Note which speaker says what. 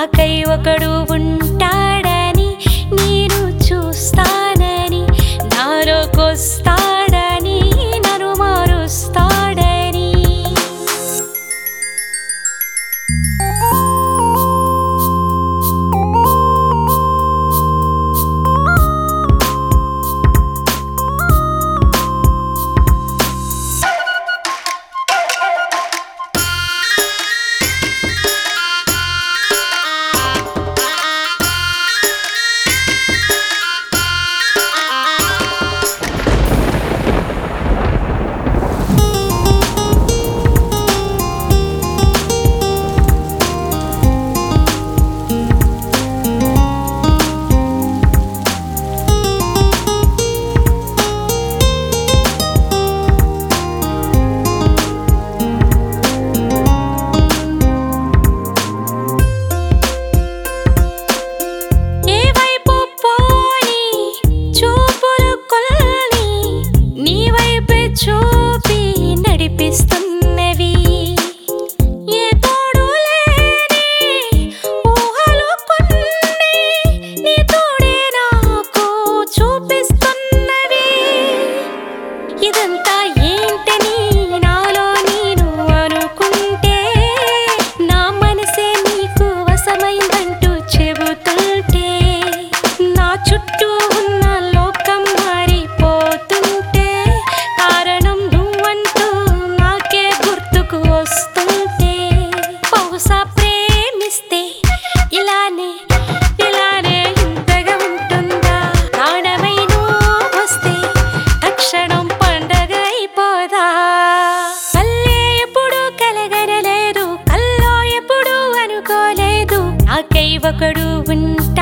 Speaker 1: నాకై ఒకడు ఉంటాడని నేను చూస్తానని నాలోకొస్తాడని నన్ను మారుస్తాడని ఏ వైపు పోని చూపులు కొల్ని నీ వైపే చూపి నడిపిస్తున్నవి ఏ తోడు లేని ఊహలు కొన్ని నీ తోడే నాకు చూపిస్తున్నవి ఇదంతా ఏంటని నాలో నేను అనుకుంటే నా మనసే నీకు వశమైందంటూ చెబుతుంటే నా చుట్టూ ఉన్న లోకం మారిపోతుంటే కారణం నువ్వంటూ నాకే గుర్తుకు వస్తుంటే బహుశా ప్రేమిస్తే ఇలానే ఇలానే ఇంతగా ఉంటుందా ప్రాణమై నువ్వు వస్తే తక్షణం పండగ అయిపోదా కల్లే ఎప్పుడు కలగనలేదు కల్లో ఎప్పుడు అనుకోలేదు నాకై ఒకడు ఉంటా